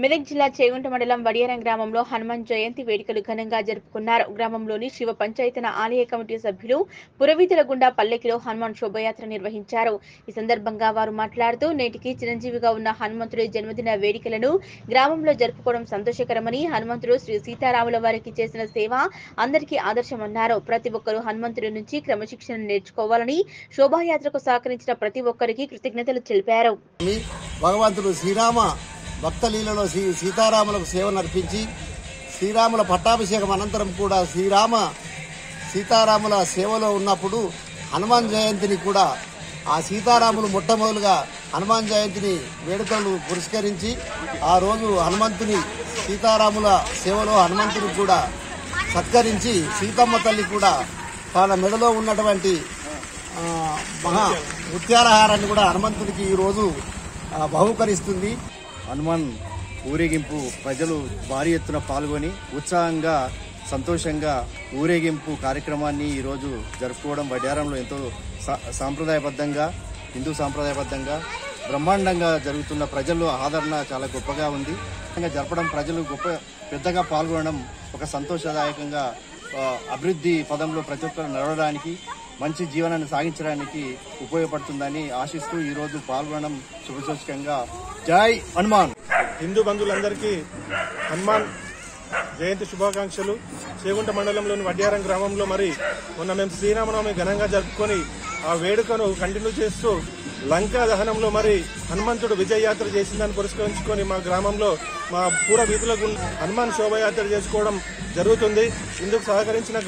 మెదక్ జిల్లా చేగుంట మండలం వడియారం గ్రామంలో హనుమాన్ జయంతి వేడుకలు ఘనంగా జరుపుకున్నారు గ్రామంలోని శివ పంచాయతన ఆలయ కమిటీ సభ్యులు పురవీధుల గుండా పల్లెకిలో హనుమాన్ శోభయాత్ర నిర్వహించారు ఈ సందర్భంగా వారు మాట్లాడుతూ నేటికి చిరంజీవిగా ఉన్న హనుమంతుడి జన్మదిన వేడుకలను గ్రామంలో జరుపుకోవడం సంతోషకరమని హనుమంతుడు శ్రీ సీతారాముల వారికి చేసిన సేవ అందరికీ ఆదర్శమన్నారు ప్రతి ఒక్కరూ హనుమంతుడి నుంచి క్రమశిక్షణ నేర్చుకోవాలని శోభాయాత్రకు సహకరించిన ప్రతి ఒక్కరికి కృతజ్ఞతలు తెలిపారు అని భగవంతుడు శ్రీరామ భక్తలీలలో శ్రీ సీతారాములకు సేవ నర్పించి శ్రీరాముల పట్టాభిషేకం అనంతరం కూడా శ్రీరామ సీతారాముల సేవలో ఉన్నప్పుడు హనుమాన్ జయంతిని కూడా ఆ సీతారాములు మొట్టమొదలుగా హనుమాన్ జయంతిని వేడుకలు పురస్కరించి ఆ రోజు హనుమంతుని సీతారాముల సేవలో హనుమంతుని కూడా సత్కరించి సీతమ్మ తల్లి కూడా తన మెడలో ఉన్నటువంటి ఆ, మహా ముత్యాలహారాన్ని కూడా హనుమంతుడికి ఈరోజు ఆ, బహుకరిస్తుంది హనుమాన్ ఊరేగింపు ప్రజలు భారీ ఎత్తున పాల్గొని ఉత్సాహంగా సంతోషంగా ఊరేగింపు కార్యక్రమాన్ని ఈరోజు జరుపుకోవడం వడ్యారంలో ఎంతో సా- సాంప్రదాయబద్ధంగా హిందూ సాంప్రదాయబద్ధంగా బ్రహ్మాండంగా జరుగుతున్న ప్రజల్లో ఆదరణ చాలా గొప్పగా ఉంది ఇంకా జరపడం ప్రజలు గొప్ప పెద్దగా పాల్గొనడం ఒక సంతోషదాయకంగా ఆ, అభివృద్ధి పదంలో ప్రతి ఒక్కరు నడవడానికి మంచి జీవనాన్ని సాగించడానికి ఉపయోగపడుతుందని ఆశిస్తూ ఈరోజు పాల్గొనడం శుభసూచకంగా జై హనుమాన్ హిందూ బంధువులందరికీ హనుమాన్ జయంతి శుభాకాంక్షలు చేగుంట మండలంలోని వడ్యారం గ్రామంలో మరి మొన్న మేము శ్రీరామనవమి ఘనంగా జరుపుకొని ఆ వేడుకను కంటిన్యూ చేస్తూ లంకా దహనంలో మరి హనుమంతుడు విజయయాత్ర చేసిందని పురస్కరించుకొని మా గ్రామంలో మా పూర వీధులకు హనుమాన్ శోభయాత్ర చేసుకోవడం జరుగుతుంది ఇందుకు సహకరించిన